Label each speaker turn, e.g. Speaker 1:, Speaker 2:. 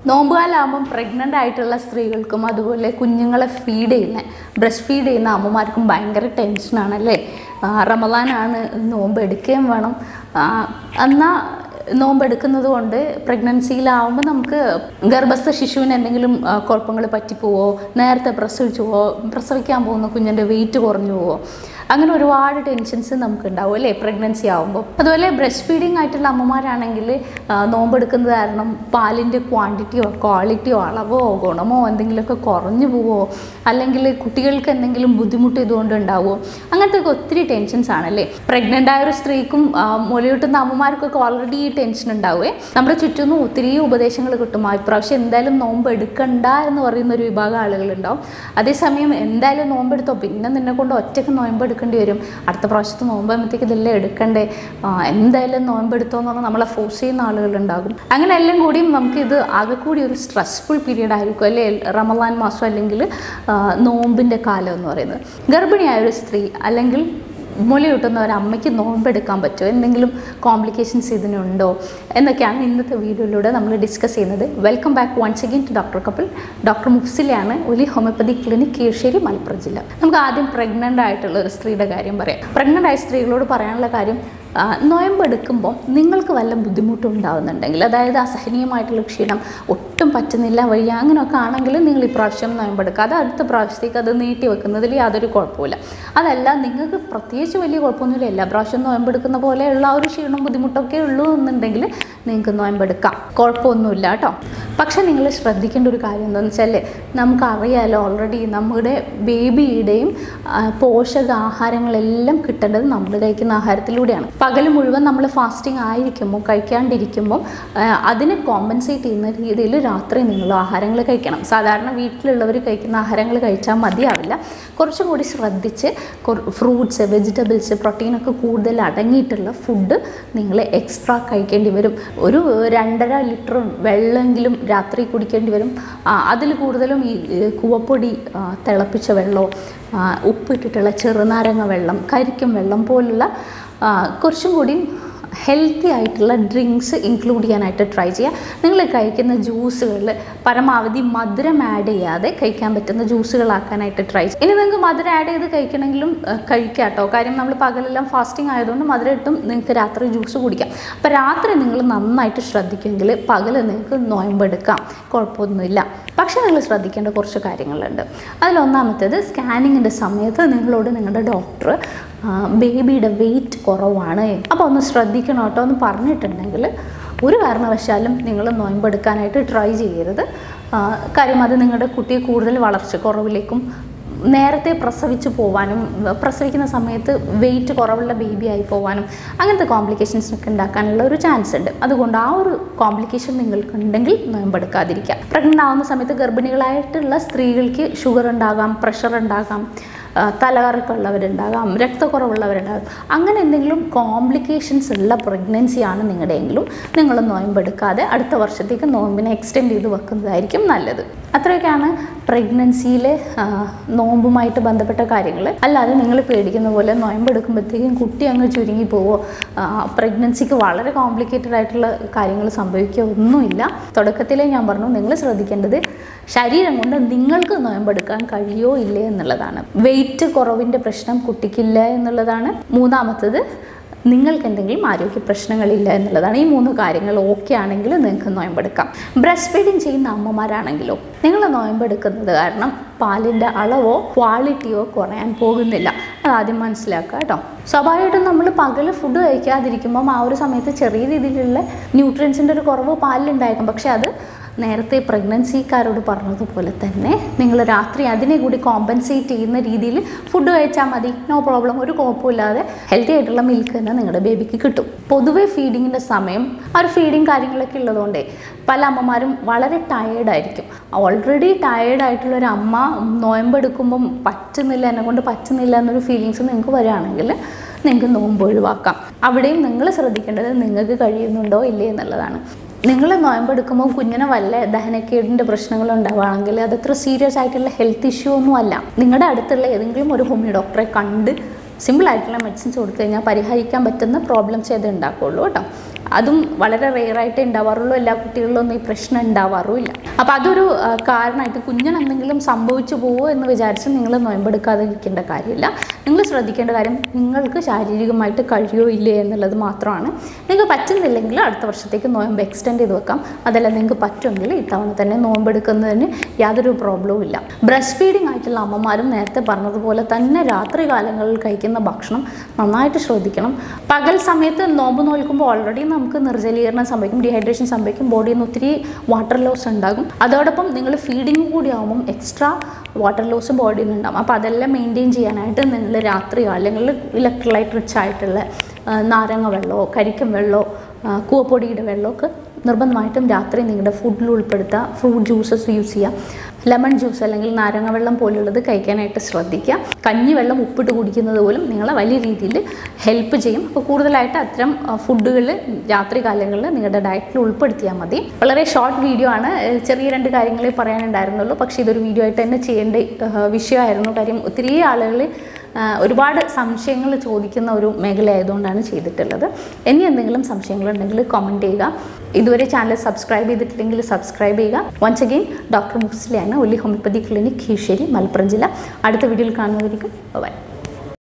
Speaker 1: നോമ്പുകാലാകുമ്പം pregnant ആയിട്ടുള്ള സ്ത്രീകൾക്കും അതുപോലെ കുഞ്ഞുങ്ങളെ ഫീഡ് ചെയ്യുന്ന ബ്രസ്റ്റ് ഫീഡ് ചെയ്യുന്ന അമ്മമാർക്കും ഭയങ്കര ടെൻഷനാണല്ലേ ആ, റമദാനാണ് നോമ്പ് എടുക്കുകയും വേണം എന്നാൽ നോമ്പെടുക്കുന്നത് കൊണ്ട് പ്രഗ്നൻസിയിലാവുമ്പോൾ നമുക്ക് ഗർഭസ്ഥ ശിശുവിന് എന്തെങ്കിലും കുഴപ്പങ്ങൾ പറ്റിപ്പോവോ നേരത്തെ പ്രസവിച്ചു പോവോ പ്രസവിക്കാൻ പോകുന്ന കുഞ്ഞിൻ്റെ വെയിറ്റ് കുറഞ്ഞു പോവോ അങ്ങനെ ഒരുപാട് ടെൻഷൻസ് നമുക്ക് ഉണ്ടാവും അല്ലേ പ്രഗ്നൻസി ആവുമ്പോൾ അതുപോലെ ബ്രസ്റ്റ് ഫീഡിങ് ആയിട്ടുള്ള അമ്മമാരാണെങ്കിൽ ആ, നോമ്പെടുക്കുന്നത് കാരണം പാലിൻ്റെ ക്വാണ്ടിറ്റിയോ ക്വാളിറ്റിയോ അളവോ ഗുണമോ എന്തെങ്കിലുമൊക്കെ കുറഞ്ഞു പോവോ അല്ലെങ്കിൽ കുട്ടികൾക്ക് എന്തെങ്കിലും ബുദ്ധിമുട്ട് ഇതുകൊണ്ട് ഉണ്ടാവുമോ അങ്ങനത്തെ ഒക്കെ ഒത്തിരി ടെൻഷൻസ് ആണല്ലേ പ്രഗ്നൻ്റ് ആയ ഒരു സ്ത്രീക്കും ആ, മുലയൂട്ടുന്ന അമ്മമാർക്കൊക്കെ ഓൾറെഡി ഈ ടെൻഷൻ ഉണ്ടാവുമേ നമ്മുടെ ചുറ്റുനിന്ന് ഒത്തിരി ഉപദേശങ്ങൾ കിട്ടും ആ ഇപ്രാവശ്യം എന്തായാലും നോമ്പ് എടുക്കണ്ട എന്ന് പറയുന്ന ഒരു വിഭാഗം ആളുകളുണ്ടാവും അതേസമയം എന്തായാലും നോമ്പെടുത്തോ പിന്നെ നിന്നെ കൊണ്ട് ഒറ്റയ്ക്ക് നോമ്പ് എടുക്കേണ്ടി വരും അടുത്ത പ്രാവശ്യത്തെ നോമ്പാകുമ്പോഴത്തേക്ക് ഇതെല്ലാം എടുക്കണ്ടേ ആ, എന്തായാലും നോമ്പെടുത്തോ എന്ന് പറഞ്ഞാൽ നമ്മളെ ഫോഴ്സ് ചെയ്യുന്ന ആളുകളുണ്ടാകും അങ്ങനെ എല്ലാം കൂടിയും നമുക്കിത് ആകെ കൂടി ഒരു സ്ട്രെസ്ഫുൾ പീരീഡ് ആയിരിക്കും അല്ലേ റമദാൻ മാസം അല്ലെങ്കിൽ ആ, നോമ്പിൻ്റെ കാലം എന്ന് പറയുന്നത് ഗർഭിണിയായ ഒരു സ്ത്രീ അല്ലെങ്കിൽ മുലയൂട്ടുന്ന ഒരു അമ്മയ്ക്ക് നോമ്പെടുക്കാൻ പറ്റുമോ എന്തെങ്കിലും കോംപ്ലിക്കേഷൻസ് ഇതിനുണ്ടോ എന്നൊക്കെയാണ് ഇന്നത്തെ വീഡിയോയിലൂടെ നമ്മൾ ഡിസ്കസ് ചെയ്യുന്നത് welcome back once again to doctor couple doctor മുഫ്സിലാണ് ഒലി ഹോമിയോപ്പതി ക്ലിനിക് കീഴ്ശ്ശേരി മലപ്പുറം ജില്ല നമുക്ക് ആദ്യം പ്രഗ്നൻ്റ് ആയിട്ടുള്ള ഒരു സ്ത്രീയുടെ കാര്യം പറയാം പ്രഗ്നൻ്റ് ആയ സ്ത്രീകളോട് പറയാനുള്ള കാര്യം ആ, നോയമ്പെടുക്കുമ്പോൾ നിങ്ങൾക്ക് വല്ല ബുദ്ധിമുട്ടുണ്ടാകുന്നുണ്ടെങ്കിൽ അതായത് അസഹനീയമായിട്ടുള്ള ക്ഷീണം ഒട്ടും പറ്റുന്നില്ല വഴി അങ്ങനെയൊക്കെ ആണെങ്കിൽ നിങ്ങൾ ഇപ്രാവശ്യം നോയമ്പെടുക്കുക അത് അടുത്ത പ്രാവശ്യത്തേക്ക് അത് നീട്ടി വെക്കുന്നതിൽ യാതൊരു കുഴപ്പമില്ല അതല്ല നിങ്ങൾക്ക് പ്രത്യേകിച്ച് വലിയ കുഴപ്പമൊന്നുമില്ല എല്ലാ പ്രാവശ്യം നോയമ്പെടുക്കുന്ന പോലെയുള്ള ആ ഒരു ക്ഷീണം ബുദ്ധിമുട്ടൊക്കെ ഉള്ളൂ എന്നുണ്ടെങ്കിൽ നിങ്ങൾക്ക് നോയമ്പെടുക്കാം കുഴപ്പമൊന്നുമില്ല കേട്ടോ പക്ഷെ നിങ്ങൾ ശ്രദ്ധിക്കേണ്ട ഒരു കാര്യം എന്താണെന്ന് വെച്ചാൽ നമുക്കറിയാലോ ഓൾറെഡി നമ്മുടെ ബേബിയുടെയും ആ, പോഷകാഹാരങ്ങളെല്ലാം കിട്ടേണ്ടത് നമ്മൾ കഴിക്കുന്ന ആഹാരത്തിലൂടെയാണ് പകൽ മുഴുവൻ നമ്മൾ ഫാസ്റ്റിംഗ് ആയിരിക്കുമ്പോൾ കഴിക്കാണ്ടിരിക്കുമ്പോൾ ആ, അതിനെ കോമ്പൻസേറ്റ് ചെയ്യുന്ന രീതിയിൽ രാത്രി നിങ്ങൾ ആഹാരങ്ങൾ കഴിക്കണം സാധാരണ വീട്ടിലുള്ളവർ കഴിക്കുന്ന ആഹാരങ്ങൾ കഴിച്ചാൽ മതിയാവില്ല കുറച്ചും കൂടി ശ്രദ്ധിച്ച് ഫ്രൂട്ട്സ് വെജിറ്റബിൾസ് പ്രോട്ടീനൊക്കെ കൂടുതൽ അടങ്ങിയിട്ടുള്ള ഫുഡ് നിങ്ങൾ എക്സ്ട്രാ കഴിക്കേണ്ടി വരും ഒരു രണ്ടര ലിറ്റർ വെള്ളമെങ്കിലും രാത്രി കുടിക്കേണ്ടി വരും അതിൽ കൂടുതലും ഈ ഏ, കൂവപ്പൊടി ആ, തിളപ്പിച്ച വെള്ളമോ ആ, ഉപ്പിട്ടിട്ടുള്ള ചെറുനാരങ്ങ വെള്ളം കരിക്കും വെള്ളം പോലുള്ള ആ, കുറച്ചും കൂടി ഹെൽത്തി ആയിട്ടുള്ള ഡ്രിങ്ക്സ് ഇൻക്ലൂഡ് ചെയ്യാനായിട്ട് ട്രൈ ചെയ്യുക നിങ്ങൾ കഴിക്കുന്ന ജ്യൂസുകളിൽ പരമാവധി മധുരം ആഡ് ചെയ്യാതെ കഴിക്കാൻ പറ്റുന്ന ജ്യൂസുകളാക്കാനായിട്ട് ട്രൈ ചെയ്യുക ഇനി നിങ്ങൾക്ക് മധുരം ആഡ് ചെയ്ത് കഴിക്കണമെങ്കിലും ആ, കഴിക്കാം കേട്ടോ കാര്യം നമ്മൾ പകലെല്ലാം ഫാസ്റ്റിംഗ് ആയതുകൊണ്ട് മധുരം ഇട്ടും നിങ്ങൾക്ക് രാത്രി ജ്യൂസ് കുടിക്കാം അപ്പോൾ രാത്രി നിങ്ങൾ നന്നായിട്ട് ശ്രദ്ധിക്കുമെങ്കിൽ പകൽ നിങ്ങൾക്ക് നോയമ്പെടുക്കാം കുഴപ്പമൊന്നുമില്ല പക്ഷേ നിങ്ങൾ ശ്രദ്ധിക്കേണ്ട കുറച്ച് കാര്യങ്ങളുണ്ട് അതിലൊന്നാമത്തേത് സ്കാനിങ്ങിൻ്റെ സമയത്ത് നിങ്ങളോട് നിങ്ങളുടെ ഡോക്ടർ ബേബിയുടെ വെയിറ്റ് കുറവാണ് അപ്പോൾ ഒന്ന് ശ്രദ്ധിക്കണം കേട്ടോ എന്ന് പറഞ്ഞിട്ടുണ്ടെങ്കിൽ ഒരു കാരണവശാലും നിങ്ങൾ നോയമ്പെടുക്കാനായിട്ട് ട്രൈ ചെയ്യരുത് ആ, കാര്യം അത് നിങ്ങളുടെ കുട്ടിയെ കൂടുതൽ വളർച്ച കുറവിലേക്കും നേരത്തെ പ്രസവിച്ച് പോവാനും പ്രസവിക്കുന്ന സമയത്ത് വെയിറ്റ് കുറവുള്ള ബേബി ആയി പോവാനും അങ്ങനത്തെ കോംപ്ലിക്കേഷൻസ് ഒക്കെ ഉണ്ടാക്കാനുള്ള ഒരു ചാൻസ് ഉണ്ട് അതുകൊണ്ട് ആ ഒരു കോംപ്ലിക്കേഷൻ നിങ്ങൾക്കുണ്ടെങ്കിൽ നോയമ്പെടുക്കാതിരിക്കുക പ്രഗ്നൻ്റ് ആവുന്ന സമയത്ത് ഗർഭിണികളായിട്ടുള്ള സ്ത്രീകൾക്ക് ഷുഗർ ഉണ്ടാകാം പ്രഷർ ഉണ്ടാകാം ആ, തലകറക്കമുള്ളവരുണ്ടാകാം രക്തക്കുറവുള്ളവരുണ്ടാകാം അങ്ങനെ എന്തെങ്കിലും കോംപ്ലിക്കേഷൻസ് ഉള്ള പ്രഗ്നൻസിയാണ് നിങ്ങളുടെയെങ്കിലും നിങ്ങൾ നോയമ്പെടുക്കാതെ അടുത്ത വർഷത്തേക്ക് നോമ്പിനെ എക്സ്റ്റെൻഡ് ചെയ്ത് വെക്കുന്നതായിരിക്കും നല്ലത് അത്രയൊക്കെയാണ് പ്രഗ്നൻസിയിലെ നോമ്പുമായിട്ട് ബന്ധപ്പെട്ട കാര്യങ്ങൾ അല്ലാതെ നിങ്ങൾ പേടിക്കുന്ന പോലെ നോയമ്പെടുക്കുമ്പോഴത്തേക്കും കുട്ടി അങ്ങ് ചുരുങ്ങി പോവോ പ്രഗ്നൻസിക്ക് വളരെ കോംപ്ലിക്കേറ്റഡ് ആയിട്ടുള്ള കാര്യങ്ങൾ സംഭവിക്കുക ഒന്നുമില്ല തുടക്കത്തിലേ ഞാൻ പറഞ്ഞു നിങ്ങൾ ശ്രദ്ധിക്കേണ്ടത് ശരീരം കൊണ്ട് നിങ്ങൾക്ക് നോയമ്പെടുക്കാൻ കഴിയോ ഇല്ലേ എന്നുള്ളതാണ് വെയിറ്റ് കുറവിൻ്റെ പ്രശ്നം കുട്ടിക്കില്ല എന്നുള്ളതാണ് മൂന്നാമത്തത് നിങ്ങൾക്ക് എന്തെങ്കിലും ആരോഗ്യ പ്രശ്നങ്ങളില്ല എന്നുള്ളതാണ് ഈ മൂന്ന് കാര്യങ്ങൾ ഓക്കെ ആണെങ്കിൽ നിങ്ങൾക്ക് നോയമ്പെടുക്കാം ബ്രസ്റ്റ് ഫീഡിങ് ചെയ്യുന്ന അമ്മമാരാണെങ്കിലോ നിങ്ങൾ നോയമ്പെടുക്കുന്നത് കാരണം പാലിൻ്റെ അളവോ ക്വാളിറ്റിയോ കുറയാൻ പോകുന്നില്ല അത് ആദ്യം മനസ്സിലാക്കുക കേട്ടോ സ്വാഭാവികമായിട്ടും നമ്മൾ പകൽ ഫുഡ് കഴിക്കാതിരിക്കുമ്പം ആ ഒരു സമയത്ത് ചെറിയ രീതിയിലുള്ള ന്യൂട്രിയൻസിൻ്റെ ഒരു കുറവ് പാലിലുണ്ടായേക്കും പക്ഷേ അത് നേരത്തെ പ്രഗ്നൻസിക്കാരോട് പറഞ്ഞതുപോലെ തന്നെ നിങ്ങൾ രാത്രി അതിനെ കൂടി കോമ്പൻസേറ്റ് ചെയ്യുന്ന രീതിയിൽ ഫുഡ് കഴിച്ചാൽ മതി നോ പ്രോബ്ലം ഒരു കുഴപ്പമില്ലാതെ ഹെൽത്തി ആയിട്ടുള്ള മിൽക്ക് തന്നെ നിങ്ങളുടെ ബേബിക്ക് കിട്ടും പൊതുവെ ഫീഡിങ്ങിൻ്റെ സമയം ആ ഒരു ഫീഡിങ് കാര്യങ്ങളൊക്കെ ഉള്ളതുകൊണ്ടേ പല അമ്മമാരും വളരെ ടയേർഡായിരിക്കും ഓൾറെഡി ടയേർഡായിട്ടുള്ള ഒരു അമ്മ നോയമ്പെടുക്കുമ്പം പറ്റുന്നില്ല എന്നെ കൊണ്ട് പറ്റുന്നില്ല എന്നൊരു ഫീലിങ്സ് നിങ്ങൾക്ക് വരികയാണെങ്കിൽ നിങ്ങൾക്ക് നോമ്പ് ഒഴിവാക്കാം അവിടെയും നിങ്ങൾ ശ്രദ്ധിക്കേണ്ടത് നിങ്ങൾക്ക് കഴിയുന്നുണ്ടോ ഇല്ലേ എന്നുള്ളതാണ് നിങ്ങൾ നോയമ്പെടുക്കുമ്പോൾ കുഞ്ഞിന് വല്ല ദഹനക്കേടിൻ്റെ പ്രശ്നങ്ങൾ ഉണ്ടാവുകയാണെങ്കിൽ അതത്ര സീരിയസ് ആയിട്ടുള്ള ഹെൽത്ത് ഇഷ്യൂ ഒന്നും അല്ല നിങ്ങളുടെ അടുത്തുള്ള ഏതെങ്കിലും ഒരു ഹോമിയോ ഡോക്ടറെ കണ്ട് സിമ്പിൾ ആയിട്ടുള്ള മെഡിസിൻസ് കൊടുത്തു കഴിഞ്ഞാൽ പരിഹരിക്കാൻ പറ്റുന്ന പ്രോബ്ലംസ് ഏത് ഉണ്ടാക്കുള്ളൂ കേട്ടോ അതും വളരെ റെയറായിട്ട് ഉണ്ടാവാറുള്ളൂ എല്ലാ കുട്ടികളിലൊന്നും ഈ പ്രശ്നം ഉണ്ടാവാറുമില്ല അപ്പോൾ അതൊരു ആ, കാരണമായിട്ട് കുഞ്ഞിന് എന്തെങ്കിലും സംഭവിച്ചു പോവോ എന്ന് വിചാരിച്ച് നിങ്ങൾ നോയമ്പെടുക്കാതിരിക്കേണ്ട കാര്യമില്ല നിങ്ങൾ ശ്രദ്ധിക്കേണ്ട കാര്യം നിങ്ങൾക്ക് ശാരീരികമായിട്ട് കഴിയോ ഇല്ലേ എന്നുള്ളത് മാത്രമാണ് നിങ്ങൾക്ക് പറ്റുന്നില്ലെങ്കിൽ അടുത്ത വർഷത്തേക്ക് നോയമ്പ് എക്സ്റ്റെൻഡ് ചെയ്ത് വെക്കാം അതല്ല നിങ്ങൾക്ക് പറ്റുമെങ്കിൽ ഇത്തവണ തന്നെ നോമ്പെടുക്കുന്നതിന് യാതൊരു പ്രോബ്ലവും ഇല്ല ബ്രസ്റ്റ് ഫീഡിംഗ് ആയിട്ടുള്ള അമ്മമാരും നേരത്തെ പറഞ്ഞതുപോലെ തന്നെ രാത്രി കാലങ്ങളിൽ കഴിക്കുന്ന ഭക്ഷണം നന്നായിട്ട് ശ്രദ്ധിക്കണം പകൽ സമയത്ത് നോമ്പ് നോൽക്കുമ്പോൾ ഓൾറെഡി നമുക്ക് നിർജ്ജലീകരണം സംഭവിക്കും ഡീഹൈഡ്രേഷൻ സംഭവിക്കും ബോഡിയിൽ നിന്ന് ഒത്തിരി വാട്ടർ ലോസ് ഉണ്ടാകും അതോടൊപ്പം നിങ്ങൾ ഫീഡിങ് കൂടി ആകുമ്പം എക്സ്ട്രാ വാട്ടർ ലോസ് ബോഡിയിൽ നിന്ന് ഉണ്ടാകും അപ്പോൾ അതെല്ലാം മെയിൻറ്റെയിൻ ചെയ്യാനായിട്ട് നിങ്ങൾ രാത്രി അല്ലെങ്കിൽ ഇലക്ട്രോലൈറ്റ് റിച്ച് ആയിട്ടുള്ള ആ, നാരങ്ങ വെള്ളമോ കരിക്കും വെള്ളമോ ആ, കൂവപ്പൊടിയുടെ വെള്ളമൊക്കെ നിർബന്ധമായിട്ടും രാത്രി നിങ്ങളുടെ ഫുഡിൽ ഉൾപ്പെടുത്തുക ഫ്രൂട്ട് ജ്യൂസസ് യൂസ് ചെയ്യുക ലെമൺ ജ്യൂസ് അല്ലെങ്കിൽ നാരങ്ങ വെള്ളം പോലുള്ളത് കഴിക്കാനായിട്ട് ശ്രദ്ധിക്കുക കഞ്ഞി വെള്ളം ഉപ്പിട്ട് കുടിക്കുന്നത് പോലും നിങ്ങളെ വലിയ രീതിയിൽ ഹെൽപ്പ് ചെയ്യും അപ്പോൾ കൂടുതലായിട്ട് അത്തരം ഫുഡുകൾ രാത്രി കാലങ്ങളിൽ നിങ്ങളുടെ ഡയറ്റിൽ ഉൾപ്പെടുത്തിയാൽ മതി വളരെ ഷോർട്ട് വീഡിയോ ആണ് ഏഹ് ചെറിയ രണ്ട് കാര്യങ്ങളെ പറയാനുണ്ടായിരുന്നുള്ളൂ പക്ഷേ ഇതൊരു വീഡിയോ ആയിട്ട് തന്നെ ചെയ്യേണ്ട ഏഹ് വിഷയമായിരുന്നു കാര്യം ഒത്തിരി ആളുകൾ ആഹ് ഒരുപാട് സംശയങ്ങൾ ചോദിക്കുന്ന ഒരു മേഖല ആയതുകൊണ്ടാണ് ചെയ്തിട്ടുള്ളത് ഇനി എന്തെങ്കിലും സംശയങ്ങളുണ്ടെങ്കിൽ കമൻറ്റ് ചെയ്യുക ഇതുവരെ ചാനൽ സബ്സ്ക്രൈബ് ചെയ്തിട്ടില്ലെങ്കിൽ സബ്സ്ക്രൈബ് ചെയ്യുക വൺസ് അഗെയിൻ ഡോക്ടർ മുസ്ലിയാണ് ഒല്ലി ഹോമിയോപ്പതി ക്ലിനിക് കീഴ്ശ്ശേരി മലപ്പുറം ജില്ല അടുത്ത വീഡിയോയിൽ കാണുന്നതായിരിക്കും ബൈ